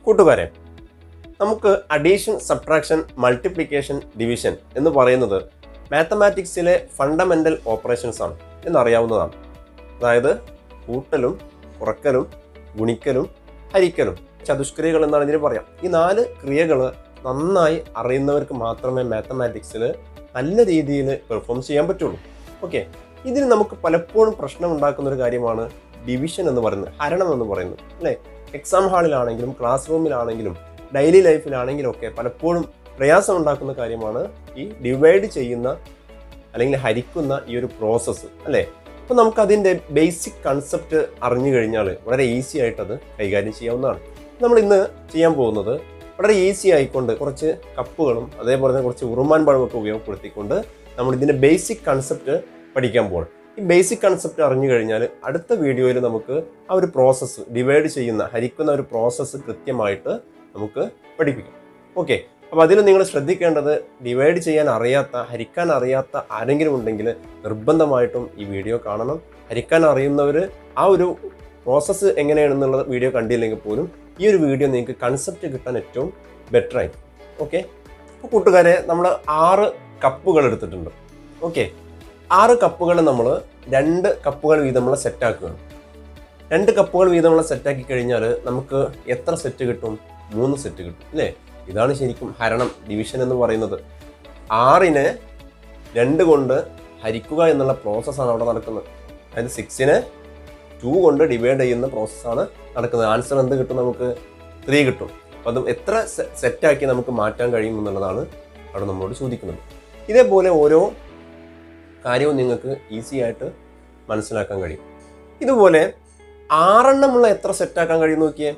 കൂട്ടുകാരെ നമുക്ക് addition subtraction multiplication division എന്ന് പറയുന്നത് മാത്തമാറ്റിക്സിലെ ഫണ്ടമെന്റൽ ഓപ്പറേഷൻസ് ആണ് എന്നറിയാവുന്നതാണ് അതായത് കൂട്ടലും കുറക്കലും ഗുണിക്കലും ഹരിക്കലും ചതുഷ്ക്രിയകൾ എന്നാണ് ഇതിന് പറയാം ഈ നാല് ക്രിയകൾ നന്നായി അറിയുന്നവർക്ക് മാത്രമേ മാത്തമാറ്റിക്സിൽ നല്ല രീതിയിൽ പെർഫോം ചെയ്യാൻ പറ്റുള്ളൂ ഓക്കെ ഇതിന് നമുക്ക് പലപ്പോഴും പ്രശ്നം ഉണ്ടാക്കുന്ന ഒരു കാര്യമാണ് ഡിവിഷൻ എന്ന് പറയുന്നത് ഹരണം എന്ന് പറയുന്നത് അല്ലേ എക്സാം ഹാളിലാണെങ്കിലും ക്ലാസ് റൂമിലാണെങ്കിലും ഡെയിലി ലൈഫിലാണെങ്കിലും ഒക്കെ പലപ്പോഴും പ്രയാസം ഉണ്ടാക്കുന്ന കാര്യമാണ് ഈ ഡിവൈഡ് ചെയ്യുന്ന അല്ലെങ്കിൽ ഹരിക്കുന്ന ഈ ഒരു പ്രോസസ്സ് അല്ലേ അപ്പോൾ നമുക്ക് അതിൻ്റെ ബേസിക് കൺസെപ്റ്റ് അറിഞ്ഞു കഴിഞ്ഞാൽ വളരെ ഈസി ആയിട്ട് അത് കൈകാര്യം ചെയ്യാവുന്നതാണ് നമ്മൾ ഇന്ന് ചെയ്യാൻ പോകുന്നത് വളരെ ഈസി ആയിക്കൊണ്ട് കുറച്ച് കപ്പുകളും അതേപോലെ തന്നെ കുറച്ച് ഉറുമാൻ പഴമൊക്കെ ഉപയോഗപ്പെടുത്തിക്കൊണ്ട് നമ്മൾ ഇതിൻ്റെ ബേസിക് കൺസെപ്റ്റ് പഠിക്കാൻ പോകണം ഈ ബേസിക് കൺസെപ്റ്റ് അറിഞ്ഞു കഴിഞ്ഞാൽ അടുത്ത വീഡിയോയിൽ നമുക്ക് ആ ഒരു പ്രോസസ്സ് ഡിവൈഡ് ചെയ്യുന്ന ഹരിക്കുന്ന ഒരു പ്രോസസ്സ് കൃത്യമായിട്ട് നമുക്ക് പഠിപ്പിക്കാം ഓക്കെ അപ്പോൾ അതിൽ നിങ്ങൾ ശ്രദ്ധിക്കേണ്ടത് ഡിവൈഡ് ചെയ്യാൻ അറിയാത്ത ഹരിക്കാൻ അറിയാത്ത ആരെങ്കിലും ഉണ്ടെങ്കിൽ നിർബന്ധമായിട്ടും ഈ വീഡിയോ കാണണം ഹരിക്കാൻ അറിയുന്നവർ ആ ഒരു പ്രോസസ്സ് എങ്ങനെയാണെന്നുള്ളത് വീഡിയോ കണ്ടില്ലെങ്കിൽ പോലും ഈ ഒരു വീഡിയോ നിങ്ങൾക്ക് കൺസെപ്റ്റ് കിട്ടാൻ ഏറ്റവും ബെറ്റർ ആയി ഓക്കെ അപ്പോൾ കൂട്ടുകാരെ നമ്മൾ ആറ് കപ്പുകൾ എടുത്തിട്ടുണ്ട് ഓക്കെ ആറ് കപ്പുകൾ നമ്മൾ രണ്ട് കപ്പുകൾ വീതമുള്ള സെറ്റാക്കുകയാണ് രണ്ട് കപ്പുകൾ വീതമുള്ള സെറ്റാക്കി കഴിഞ്ഞാൽ നമുക്ക് എത്ര സെറ്റ് കിട്ടും മൂന്ന് സെറ്റ് കിട്ടും അല്ലേ ഇതാണ് ശരിക്കും ഹരണം ഡിവിഷൻ എന്ന് പറയുന്നത് ആറിനെ രണ്ട് കൊണ്ട് ഹരിക്കുക എന്നുള്ള പ്രോസസ്സാണ് അവിടെ നടക്കുന്നത് അതായത് സിക്സിനെ ടു കൊണ്ട് ഡിവൈഡ് ചെയ്യുന്ന പ്രോസസ്സാണ് നടക്കുന്നത് ആൻസർ എന്ത് കിട്ടും നമുക്ക് ത്രീ കിട്ടും അപ്പം അതും എത്ര സെറ്റാക്കി നമുക്ക് മാറ്റാൻ കഴിയും എന്നുള്ളതാണ് അവിടെ നമ്മളോട് ചോദിക്കുന്നത് ഇതേപോലെ ഓരോ കാര്യവും നിങ്ങൾക്ക് ഈസി ആയിട്ട് മനസ്സിലാക്കാൻ കഴിയും ഇതുപോലെ ആറെണ്ണമുള്ള എത്ര സെറ്റാക്കാൻ കഴിയും നോക്കിയേ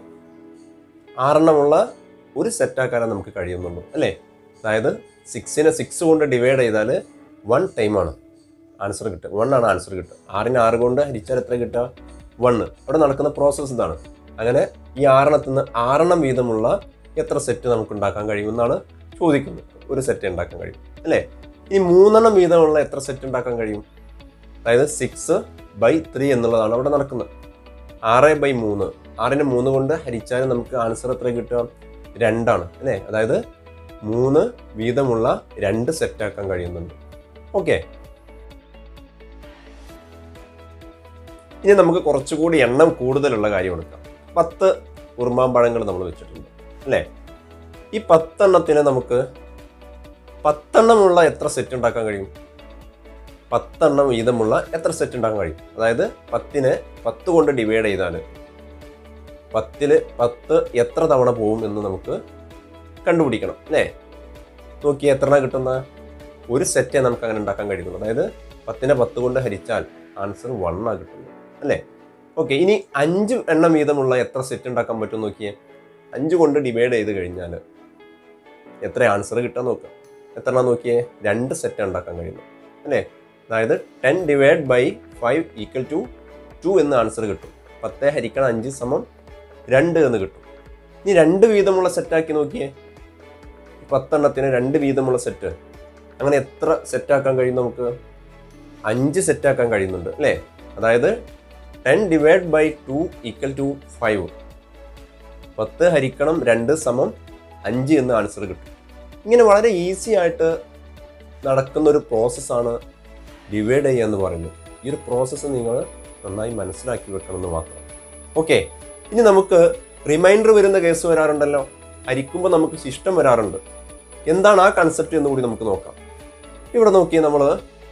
ആറെണ്ണമുള്ള ഒരു സെറ്റാക്കാനേ നമുക്ക് കഴിയുന്നുള്ളൂ അല്ലേ അതായത് സിക്സിനെ സിക്സ് കൊണ്ട് ഡിവൈഡ് ചെയ്താൽ വൺ ടൈമാണ് ആൻസർ കിട്ടുക വൺ ആണ് ആൻസർ കിട്ടുക ആറിന് ആറ് കൊണ്ട് ഹരിച്ചാൽ എത്ര കിട്ടുക വണ്ണ് അവിടെ നടക്കുന്ന പ്രോസസ്സ് ഇതാണ് അങ്ങനെ ഈ ആറെണ്ണത്തിൽ നിന്ന് ആറെണ്ണം വീതമുള്ള എത്ര സെറ്റ് നമുക്ക് ഉണ്ടാക്കാൻ കഴിയുമെന്നാണ് ചോദിക്കുന്നത് ഒരു സെറ്റ് ഉണ്ടാക്കാൻ കഴിയും അല്ലേ ഈ മൂന്നെണ്ണം വീതമുള്ള എത്ര സെറ്റ് ഉണ്ടാക്കാൻ കഴിയും അതായത് സിക്സ് ബൈ ത്രീ എന്നുള്ളതാണ് അവിടെ നടക്കുന്നത് ആറ് ബൈ മൂന്ന് ആറിന് മൂന്ന് കൊണ്ട് ഹരിച്ചാൽ നമുക്ക് ആൻസർ എത്ര കിട്ടുക രണ്ടാണ് അല്ലേ അതായത് മൂന്ന് വീതമുള്ള രണ്ട് സെറ്റാക്കാൻ കഴിയുന്നുണ്ട് ഓക്കെ ഇനി നമുക്ക് കുറച്ചുകൂടി എണ്ണം കൂടുതലുള്ള കാര്യം എടുക്കാം പത്ത് ഉറുമാമ്പഴങ്ങൾ നമ്മൾ വെച്ചിട്ടുണ്ട് അല്ലേ ഈ പത്തെണ്ണത്തിന് നമുക്ക് പത്തെണ്ണമുള്ള എത്ര സെറ്റ് ഉണ്ടാക്കാൻ കഴിയും പത്തെണ്ണം വീതമുള്ള എത്ര സെറ്റ് ഉണ്ടാക്കാൻ കഴിയും അതായത് പത്തിനെ പത്ത് കൊണ്ട് ഡിവൈഡ് ചെയ്താൽ പത്തില് പത്ത് എത്ര തവണ പോവും എന്ന് നമുക്ക് കണ്ടുപിടിക്കണം അല്ലേ നോക്കി എത്ര കിട്ടുന്ന ഒരു സെറ്റേ നമുക്ക് അങ്ങനെ ഉണ്ടാക്കാൻ കഴിയുള്ളൂ അതായത് പത്തിനെ പത്ത് കൊണ്ട് ഹരിച്ചാൽ ആൻസർ വണ്ണാണ് കിട്ടുന്നത് അല്ലേ ഓക്കെ ഇനി അഞ്ച് എണ്ണം വീതമുള്ള എത്ര സെറ്റ് ഉണ്ടാക്കാൻ പറ്റും നോക്കിയേ അഞ്ച് കൊണ്ട് ഡിവൈഡ് ചെയ്ത് കഴിഞ്ഞാൽ എത്ര ആൻസർ കിട്ടാൻ നോക്കുക എത്ര എണ്ണം നോക്കിയേ രണ്ട് സെറ്റ് ഉണ്ടാക്കാൻ കഴിയുന്നു അല്ലേ അതായത് ten divide by five equal to two എന്ന ആൻസർ കിട്ടും പത്ത് ഹരിക്കണം അഞ്ച് സമം രണ്ട് എന്ന് കിട്ടും ഇനി രണ്ട് വീതമുള്ള സെറ്റാക്കി നോക്കിയേ പത്തെണ്ണത്തിന് രണ്ട് വീതമുള്ള സെറ്റ് അങ്ങനെ എത്ര സെറ്റാക്കാൻ കഴിയും നമുക്ക് അഞ്ച് സെറ്റാക്കാൻ കഴിയുന്നുണ്ട് അല്ലേ അതായത് ten divide by two equal to five പത്ത് ഹരിക്കണം രണ്ട് സമം അഞ്ച് എന്ന് ആൻസർ കിട്ടും ഇങ്ങനെ വളരെ ഈസി ആയിട്ട് നടക്കുന്ന ഒരു പ്രോസസ്സാണ് ഡിവൈഡ് ചെയ്യുക എന്ന് പറയുന്നത് ഈ ഒരു പ്രോസസ്സ് നിങ്ങൾ നന്നായി മനസ്സിലാക്കി വെക്കണം എന്ന് മാത്രം ഓക്കെ ഇനി നമുക്ക് റിമൈൻഡർ വരുന്ന കേസ് വരാറുണ്ടല്ലോ ഹരിക്കുമ്പോൾ നമുക്ക് ശിഷ്ടം വരാറുണ്ട് എന്താണ് ആ കൺസെപ്റ്റ് എന്ന് കൂടി നമുക്ക് നോക്കാം ഇവിടെ നോക്കി നമ്മൾ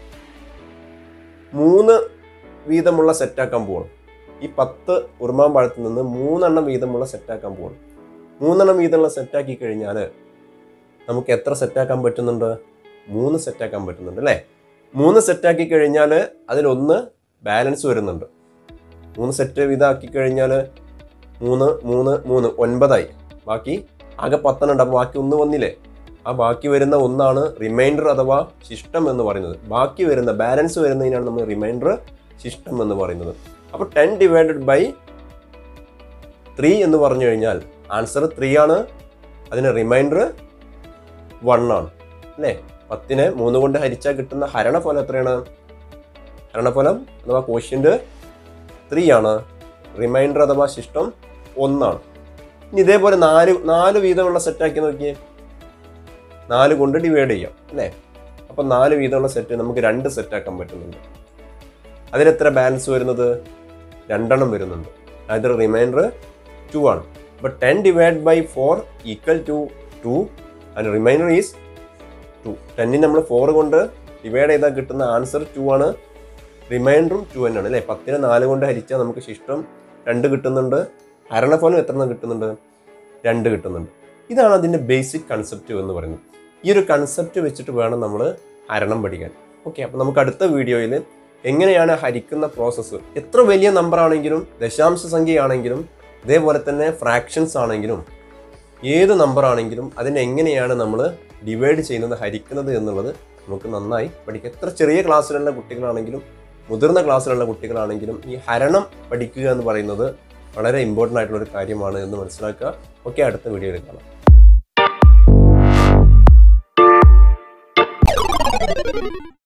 മൂന്ന് വീതമുള്ള സെറ്റാക്കാൻ പോകണം ഈ പത്ത് ഉറുമാൻ പഴത്തിൽ നിന്ന് മൂന്നെണ്ണം വീതമുള്ള സെറ്റാക്കാൻ പോകണം മൂന്നെണ്ണം വീതമുള്ള സെറ്റാക്കി കഴിഞ്ഞാൽ നമുക്ക് എത്ര സെറ്റാക്കാൻ പറ്റുന്നുണ്ട് മൂന്ന് സെറ്റാക്കാൻ പറ്റുന്നുണ്ട് അല്ലേ മൂന്ന് സെറ്റാക്കി കഴിഞ്ഞാൽ അതിലൊന്ന് ബാലൻസ് വരുന്നുണ്ട് മൂന്ന് സെറ്റ് വീതമാക്കി കഴിഞ്ഞാൽ മൂന്ന് മൂന്ന് മൂന്ന് ഒൻപതായി ബാക്കി ആകെ പത്തെണ്ണം അപ്പോൾ ബാക്കി ഒന്ന് വന്നില്ലേ ആ ബാക്കി വരുന്ന ഒന്നാണ് റിമൈൻഡർ അഥവാ ശിഷ്ടം എന്ന് പറയുന്നത് ബാക്കി വരുന്ന ബാലൻസ് വരുന്നതിനാണ് നമ്മൾ റിമൈൻഡർ ശിഷ്ടം എന്ന് പറയുന്നത് അപ്പോൾ ടെൻ ഡിവൈഡഡ് ബൈ ത്രീ എന്ന് പറഞ്ഞു കഴിഞ്ഞാൽ ആൻസർ ത്രീ ആണ് അതിന് റിമൈൻഡർ വൺ ആണ് അല്ലേ പത്തിനെ മൂന്ന് കൊണ്ട് ഹരിച്ചാൽ കിട്ടുന്ന ഹരണഫലം എത്രയാണ് ഹരണഫലം അഥവാ കോഷ്യൻ്റ് ത്രീ ആണ് റിമൈൻഡർ അഥവാ ശിഷ്ടം ഒന്നാണ് ഇനി ഇതേപോലെ നാല് നാല് വീതമുള്ള സെറ്റാക്കി നോക്കിയേ നാല് കൊണ്ട് ഡിവൈഡ് ചെയ്യാം അല്ലേ അപ്പം നാല് വീതമുള്ള സെറ്റ് നമുക്ക് രണ്ട് സെറ്റാക്കാൻ പറ്റുന്നുണ്ട് അതിലെത്ര ബാലൻസ് വരുന്നത് രണ്ടെണ്ണം വരുന്നുണ്ട് അതായത് റിമൈൻഡർ ടു ആണ് അപ്പോൾ ten divide by four equal to two and remainder is two ടെന്നിന് നമ്മൾ ഫോർ കൊണ്ട് ഡിവൈഡ് ചെയ്താൽ കിട്ടുന്ന ആൻസർ ടു ആണ് റിമൈൻഡറും ടു തന്നെയാണ് അല്ലേ പത്തിനെ നാല് കൊണ്ട് ഹരിച്ചാൽ നമുക്ക് ശിഷ്ടം രണ്ട് കിട്ടുന്നുണ്ട് ഹരണഫലം എത്ര എണ്ണം കിട്ടുന്നുണ്ട് രണ്ട് കിട്ടുന്നുണ്ട് ഇതാണ് അതിൻ്റെ ബേസിക് കൺസെപ്റ്റ് എന്ന് പറയുന്നത് ഈ ഒരു കൺസെപ്റ്റ് വെച്ചിട്ട് വേണം നമ്മൾ ഹരണം പഠിക്കാൻ ഓക്കെ അപ്പോൾ നമുക്ക് അടുത്ത വീഡിയോയിൽ എങ്ങനെയാണ് ഹരിക്കുന്ന പ്രോസസ്സ് എത്ര വലിയ നമ്പർ ആണെങ്കിലും ദശാംശ സംഖ്യയാണെങ്കിലും ഇതേപോലെ തന്നെ ഫ്രാക്ഷൻസ് ആണെങ്കിലും ഏത് നമ്പർ ആണെങ്കിലും അതിനെ എങ്ങനെയാണ് നമ്മൾ ഡിവൈഡ് ചെയ്യുന്നത് ഹരിക്കുന്നത് എന്നുള്ളത് നമുക്ക് നന്നായി പഠിക്കാം എത്ര ചെറിയ ക്ലാസ്സിലുള്ള കുട്ടികളാണെങ്കിലും മുതിർന്ന ക്ലാസ്സിലുള്ള കുട്ടികളാണെങ്കിലും ഈ ഹരണം പഠിക്കുക എന്ന് പറയുന്നത് വളരെ ഇമ്പോർട്ടൻ്റ് ആയിട്ടുള്ള ഒരു കാര്യമാണ് എന്ന് മനസ്സിലാക്കുക ഓക്കെ അടുത്ത വീഡിയോയിൽ കാണാം